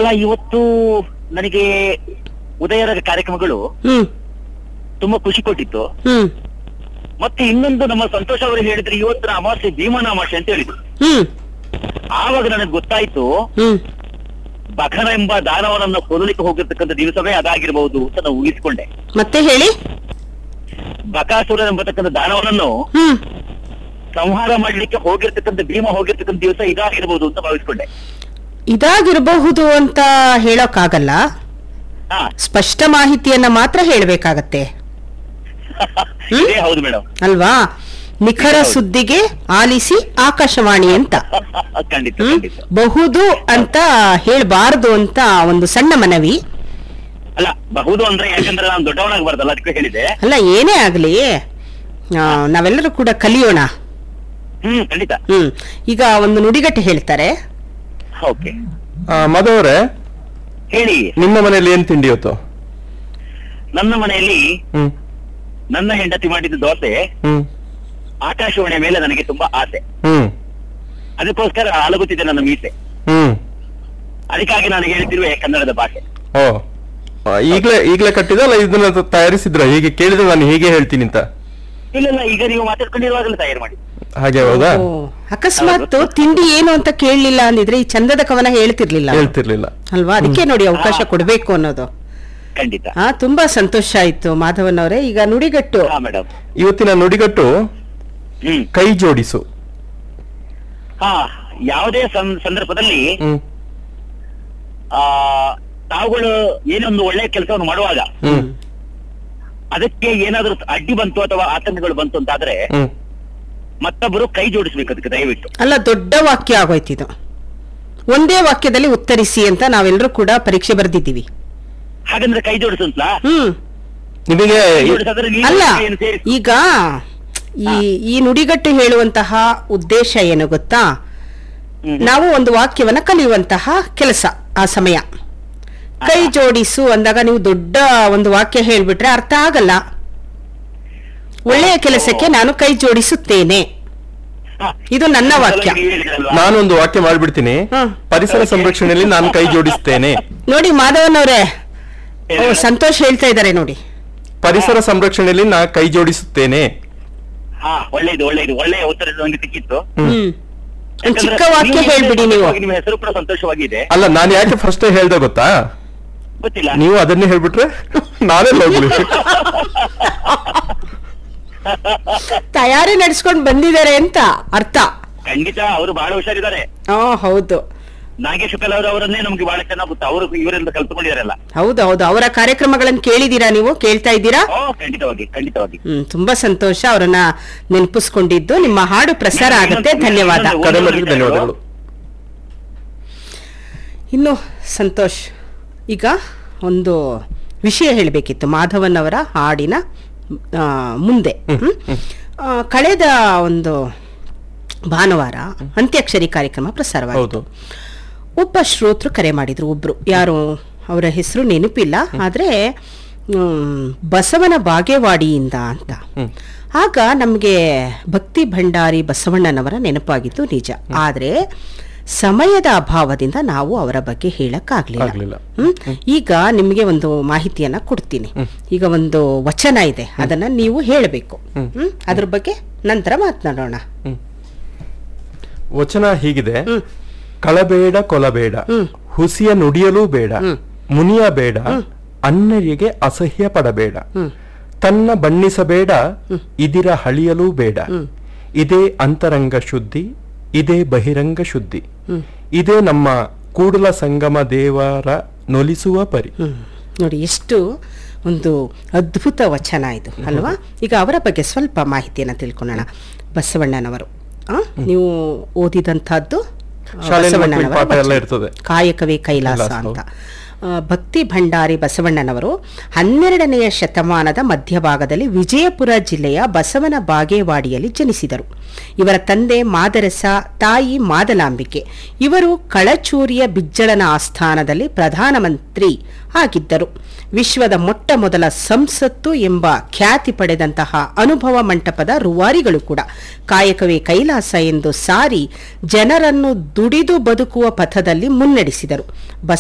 ಅಲ್ಲ ಇವತ್ತು ನನಗೆ ಉದಯದ ಕಾರ್ಯಕ್ರಮಗಳು ಹ್ಮ್ ತುಂಬಾ ಖುಷಿ ಕೊಟ್ಟಿತ್ತು ಹ್ಮ್ ಮತ್ತೆ ಇನ್ನೊಂದು ನಮ್ಮ ಸಂತೋಷ್ ಅವರು ಹೇಳಿದ್ರು ಇವತ್ತಿನ ಅಮಾವಾಸ್ಯೆ ಭೀಮನ ಅಮಾವಾಸ್ಯೆ ಅಂತ ಹೇಳಿದ್ರು ಹ್ಮ್ ಆವಾಗ ನನಗೆ ಗೊತ್ತಾಯ್ತು ಹ್ಮ್ ಬಖನ ಎಂಬ ದಾನವನನ್ನ ಕೊಲ್ಲಲಿಕ್ಕೆ ಹೋಗಿರ್ತಕ್ಕಂಥ ದಿವಸವೇ ಅದಾಗಿರಬಹುದು ಅಂತ ನಾನು ಊಹಿಸಿಕೊಂಡೆ ಮತ್ತೆ ಹೇಳಿ ಬಕಾಸುರ ಎಂಬತಕ್ಕಂಥ ದಾನವನನ್ನು ಹ್ಮ್ ಸಂಹಾರ ಮಾಡ್ಲಿಕ್ಕೆ ಹೋಗಿರ್ತಕ್ಕಂಥ ಭೀಮ ಹೋಗಿರ್ತಕ್ಕಂಥ ದಿವಸ ಇದಾಗಿರಬಹುದು ಅಂತ ಭಾವಿಸ್ಕೊಂಡೆ ಇದಾಗಿರಬಹುದು ಅಂತ ಹೇಳೋಕ್ಕಾಗಲ್ಲ ಹಾ ಸ್ಪಷ್ಟ ಮಾಹಿತಿಯನ್ನ ಮಾತ್ರ ಹೇಳಬೇಕಾಗತ್ತೆ ಇದೇ ಹೌದು ಮೇಡಮ್ ಅಲ್ವಾ ನಿಖರ ಹೌದು. ಸುದ್ದಿಗೆ ಆಲಿಸಿ ಆಕಾಶವಾಣಿ ಅಂತ ಖಂಡಿತ ಹ್ಮ್ ಖಂಡಿತ ಬಹುದು ಅಂತ ಹೇಳ್ಬಾರ್ದು ಅಂತ ಒಂದು ಸಣ್ಣ ಮನವಿ ಅಲ್ಲ ಬಹುದು ಅಂದ್ರೆ ಯಾಕಂದ್ರೆ ನಾನು ದೊಡ್ಡವನಾಗಬಾರ್ದಲ್ಲ ಅದಕ್ಕೆ ಹೇಳಿದೆ ಅಲ್ಲ ಏನೇ ಆಗ್ಲಿ ಆ, ನಾವೆಲ್ಲರೂ ಕೂಡ ಕಲಿಯೋಣ ಹ್ಮ್ ಖಂಡಿತ ಹ್ಮ್ ಈಗ ಒಂದು ನುಡಿಗಟ್ಟು ಹೇಳ್ತಾರೆ ಓಕೆ ಆ, ಮಧು ಅವರೇ ಹೇಳಿ ನಿಮ್ಮ ಮನೇಲಿ ಏನ್ ತಿಂಡಿ ಇವತ್ತು ನನ್ನ ಮನೆಯಲ್ಲಿ ಹ್ಮ್ ನನ್ನ ಹೆಂಡತಿ ಮಾಡಿದ ದೋಸೆ ಹ್ಮ್ ಆಕಾಶವಾಣಿಯ ಮೇಲೆ ನನಗೆ ತುಂಬಾ ಆಸೆ ಹ್ಮ್ ಅದಕ್ಕೋಸ್ಕರ ಅಲಗುತ್ತಿದೆ ನನ್ನ ಮೀಸೆ ಹ್ಮ್ ಅದಕ್ಕಾಗಿ ನಾನು ಹೇಳ್ತಿರುವೆ ಕನ್ನಡದ ಭಾಷೆ ಓ ಆ, ಈಗ್ಲೇ ಈಗ್ಲೇ ಕಟ್ಟಿದಲ್ಲ ಇದನ್ನ ತ- ತಯಾರಿಸಿದ್ರ ಹೀಗೆ ಕೇಳಿದ್ರೆ ನಾನು ಹೀಗೆ ಹೇಳ್ತೀನಿ ಅಂತ ಇಲ್ಲ ಇಲ್ಲ ಈಗ ನೀವು ಮಾತಾಡ್ಕೊಂಡಿರುವಾಗಲೇ ತಯಾರು ಮಾಡಿ ಹಾಗೆ ಹೌದಾ ಓ, ಅಕಸ್ಮಾತ್ ತಿಂಡಿ ಏನು ಅಂತ ಕೇಳಲಿಲ್ಲ ಅಂದಿದ್ರೆ ಈ ಚಂದದ ಕವನ ಹೇಳ್ತಿರ್ಲಿಲ್ಲ ಅವ್ರು. ಹೇಳ್ತಿರ್ಲಿಲ್ಲ ಅಲ್ವಾ ಅದಕ್ಕೆ ನೋಡಿ ಅವಕಾಶ ಹಾ. ಕೊಡ್ಬೇಕು ಅನ್ನೋದು ಖಂಡಿತ ಹಾ ತುಂಬಾ ಸಂತೋಷ ಆಯ್ತು ಮಾಧವನ್ ಅವರೇ ಈಗ ನುಡಿಗಟ್ಟು ಹಾ ಮೇಡಮ್ ಇವತ್ತಿನ ನುಡಿಗಟ್ಟು ಹ್ಮ್ ಕೈ ಜೋಡಿಸು ಹಾ ಯಾವುದೇ ಸಂ- ಸಂದರ್ಭದಲ್ಲಿ ಹ್ಮ್ ಆ ತಾವುಗಳು ಏನೊಂದು ಒಳ್ಳೆಯ ಕೆಲಸವನ್ನು ಮಾಡುವಾಗ ಹ್ಮ್ ಅದಕ್ಕೆ ಏನಾದ್ರೂ ಅಡ್ಡಿ ಬಂತು ಅಥವಾ ಆತಂಕಗಳು ಬಂತು ಅಂತಾದ್ರೆ ಹ್ಮ್ ಮತ್ತೊಬ್ಬರು ಕೈ ಜೋಡಿಸ್ಬೇಕು ಅದಕ್ಕೆ ದಯವಿಟ್ಟು ಅಲ್ಲ ದೊಡ್ಡ ವಾಕ್ಯ ಆಗೋಯ್ತಿದು ಒಂದೇ ವಾಕ್ಯದಲ್ಲಿ ಉತ್ತರಿಸಿ ಅಂತ ನಾವೆಲ್ಲರೂ ಕೂಡ ಪರೀಕ್ಷೆ ಬರೆದಿದ್ದೀವಿ ಹಾಗಂದ್ರೆ ಕೈ ಜೋಡಿಸುಂತ್ಲಾ ಹ್ಮ್ ನಿಮಗೆ ಕೈ ಜೋಡಿಸಿದ್ರೆ ನೀವು ಅಲ್ಲ ಏನು ಸೇರಿಸಿ ಈಗ ಈ ಈ ನುಡಿಗಟ್ಟು ಹೇಳುವಂತಹ ಉದ್ದೇಶ ಏನು ಗೊತ್ತಾ ಹ್ಮ್. ನಾವು ಒಂದು ವಾಕ್ಯವನ್ನ ಕಲಿಯುವಂತಹ ಕೆಲಸ ಆ ಸಮಯ ಕೈ ಜೋಡಿಸು ಅಂದಾಗ ನೀವು ದೊಡ್ಡ ಒಂದು ವಾಕ್ಯ ಹೇಳ್ಬಿಟ್ರೆ ಅರ್ಥ ಆಗಲ್ಲ ಒಳ್ಳೆಯ ಕೆಲಸಕ್ಕೆ ನಾನು ಕೈ ಜೋಡಿಸುತ್ತೇನೆ ಹಾ. ಇದು ನನ್ನ ವಾಕ್ಯ ನೀವು ಹೇಳಿದ್ರಲ್ವಾ? ನಾನೊಂದು ವಾಕ್ಯ ಮಾಡ್ಬಿಡ್ತೀನಿ ಹ್ಮ್. ಪರಿಸರ ಸಂರಕ್ಷಣೆಯಲ್ಲಿ ನಾನು ಕೈ ಜೋಡಿಸ್ತೇನೆ ನೋಡಿ ಮಾಧವನ್ ಅವರೇ ಹೇಳಿ ಮೇಡಮ್. ಸಂತೋಷ್ ಹೇಳ್ತಾ ಇದ್ದಾರೆ ನೋಡಿ ಪರಿಸರ ಸಂರಕ್ಷಣೆಯಲ್ಲಿ ನಾ ಕೈ ಜೋಡಿಸುತ್ತೇನೆ ಹಾ ಒಳ್ಳೇದು ಒಳ್ಳೇದು ಒಳ್ಳೆಯ ಉತ್ತರ ನನಗೆ ಸಿಕ್ಕಿತ್ತು ಹ್ಮ್ ಒಂದ್ ಯಾಕಂದ್ರೆ ಚಿಕ್ಕ ವಾಕ್ಯ ನೀವು ಹೇಳ್ಬಿಡಿ ನೀವು ಸಂತೋಷವಾಗಿ ನಿಮ್ಮ ಹೆಸರು ಕೂಡ ಸಂತೋಷವಾಗಿದೆ ಅಲ್ಲ ನಾನು ಯಾಕೆ ಫಸ್ಟ್ ಹೇಳ್ದೆ ಗೊತ್ತಾ ಗೊತ್ತಿಲ್ಲ ನೀವು ಅದನ್ನೇ ಹೇಳ್ಬಿಟ್ರೆ ನಾನೇ ಹೋಗ್ಲಿ ತಯಾರಿ ನಡ್ಸ್ಕೊಂಡ್ ಬಂದಿದ್ದಾರೆ ಅಂತ ಅರ್ಥ ಖಂಡಿತ ಅವರು ಬಹಳ ಹುಷಾರಿದ್ದಾರೆ ಆ ಹೌದು ನಾಗೇಶ್ ಶುಕಲ್ ಅವರು ಅವರನ್ನೇ ನಮ್ಗೆ ಬಹಳ ಚೆನ್ನಾಗಿ ಗೊತ್ತು ಅವರು ಇವರಿಂದ ಕಲ್ತ್ಕೊಂಡಿದಾರಲ್ಲ ಹೌದು ಹೌದು ಅವರ ಕಾರ್ಯಕ್ರಮಗಳನ್ನು ಕೇಳಿದೀರಾ ನೀವು ಕೇಳ್ತಾ ಇದ್ದೀರಾ ಓ ಖಂಡಿತವಾಗಿ ಖಂಡಿತವಾಗಿ ಹ್ಮ್ ತುಂಬಾ ಸಂತೋಷ ಅವರನ್ನ ನೆನಪಿಸ್ಕೊಂಡಿದ್ದು ನಿಮ್ಮ ಹಾಡು ಪ್ರಸಾರ ಆಗುತ್ತೆ ಧನ್ಯವಾದ ಕರೆ ಮಾಡಿದ್ದಕ್ಕೆ ಧನ್ಯವಾದಗಳು ಇನ್ನು ಸಂತೋಷ್ ಈಗ ಒಂದು ವಿಷಯ ಹೇಳಬೇಕಿತ್ತು ಮಾಧವನ್ ಅವರ ಹಾಡಿನ ಆ, ಮುಂದೆ ಹ್ಮ್? ಆ, ಕಳೆದ ಒಂದು ಭಾನುವಾರ ಅಂತ್ಯಾಕ್ಷರಿ ಕಾರ್ಯಕ್ರಮ ಪ್ರಸಾರವಾಯಿತು ಹೌದು ಒಬ್ಬ ಶ್ರೋತೃ ಕರೆ ಮಾಡಿದ್ರು ಒಬ್ರು ಯಾರು ಅವರ ಹೆಸರು ನೆನಪಿಲ್ಲ ಆದ್ರೆ ಮ್, ಬಸವನ ಬಾಗೇವಾಡಿಯಿಂದ ಅಂತ ಹ್ಮ್. ಆಗ ನಮಗೆ ಭಕ್ತಿ ಭಂಡಾರಿ ಬಸವಣ್ಣನವರ ನೆನಪಾಗಿತ್ತು ನಿಜ ಆದ್ರೆ ಸಮಯದ ಅಭಾವದಿಂದ ನಾವು ಅವರ ಬಗ್ಗೆ ಹೇಳಕ್ಕಾಗ್ಲಿಲ್ಲ ಆಗ್ಲಿಲ್ಲ. ಹ್ಮ್? ಈಗ ನಿಮಗೆ ಒಂದು ಮಾಹಿತಿಯನ್ನ ಕೊಡ್ತೀನಿ ಈಗ ಒಂದು ವಚನ ಇದೆ ಅದನ್ನ ನೀವು ಹೇಳಬೇಕು ಹ್ಮ್ ಅದ್ರ ಬಗ್ಗೆ ನಂತರ ಮಾತನಾಡೋಣ ವಚನ ಹೀಗಿದೆ ಹ್ಮ್. ಕಳಬೇಡ ಕೊಲಬೇಡ ಹ್ಮ್. ಹುಸಿಯ ನುಡಿಯಲೂ ಬೇಡ ಹ್ಮ್. ಮುನಿಯ ಬೇಡ ಅನ್ಯರಿಗೆ ಅಸಹ್ಯ ಪಡಬೇಡ ಹ್ಮ್. ತನ್ನ ಬಣ್ಣಿಸಬೇಡ ಇದಿರ ಹಳಿಯಲೂ ಬೇಡ ಇದೇ ಅಂತರಂಗ ಶುದ್ಧಿ ಇದೇ ಬಹಿರಂಗ ಶುದ್ಧಿ ಇದೇ ನಮ್ಮ ಕೂಡಲ ಸಂಗಮ ದೇವರ ನೊಲಿಸುವ ಪರಿ ಹ್ಮ್. ನೋಡಿ ಎಷ್ಟು ಒಂದು ಅದ್ಭುತ ವಚನ ಇದು ಅಲ್ವಾ ಈಗ ಅವರ ಬಗ್ಗೆ ಸ್ವಲ್ಪ ಮಾಹಿತಿಯನ್ನು ತಿಳ್ಕೊಳ್ಳೋಣ ಬಸವಣ್ಣನವರು ಆ, ನೀವು ಓದಿದಂತಹದ್ದು ಆ, ಶಾಲೆಯಲ್ಲಿ ಬಸವಣ್ಣನವರ ಮಕ್ಕಳಿಗೆ ಪಾಠ ಎಲ್ಲ ವಚನ. ಇರ್ತದೆ. ಕಾಯಕವೇ ಕೈಲಾಸ ಕೈಲಾಸ, ಅಂತ ಆ, ಭಕ್ತಿ ಭಂಡಾರಿ ಬಸವಣ್ಣನವರು ಹನ್ನೆರಡನೆಯ ಶತಮಾನದ ಮಧ್ಯಭಾಗದಲ್ಲಿ ವಿಜಯಪುರ ಜಿಲ್ಲೆಯ ಬಸವನ ಬಾಗೇವಾಡಿಯಲ್ಲಿ ಜನಿಸಿದರು ಇವರ ತಂದೆ ಮಾದರಸ ತಾಯಿ ಮಾದಲಾಂಬಿಕೆ ಇವರು ಕಳಚೂರಿಯ ಬಿಜ್ಜಳನ ಆಸ್ಥಾನದಲ್ಲಿ ಪ್ರಧಾನಮಂತ್ರಿ ಆಗಿದ್ದರು ವಿಶ್ವದ ಮೊಟ್ಟ ಮೊದಲ ಸಂಸತ್ತು ಎಂಬ ಖ್ಯಾತಿ ಪಡೆದಂತಹ ಅನುಭವ ಮಂಟಪದ ರೂವಾರಿಗಳು ಕೂಡ ಕಾಯಕವೇ ಕೈಲಾಸ ಎಂದು ಸಾರಿ ಜನರನ್ನು ದುಡಿದು ಬದುಕುವ ಪಥದಲ್ಲಿ ಮುನ್ನಡೆಸಿದರು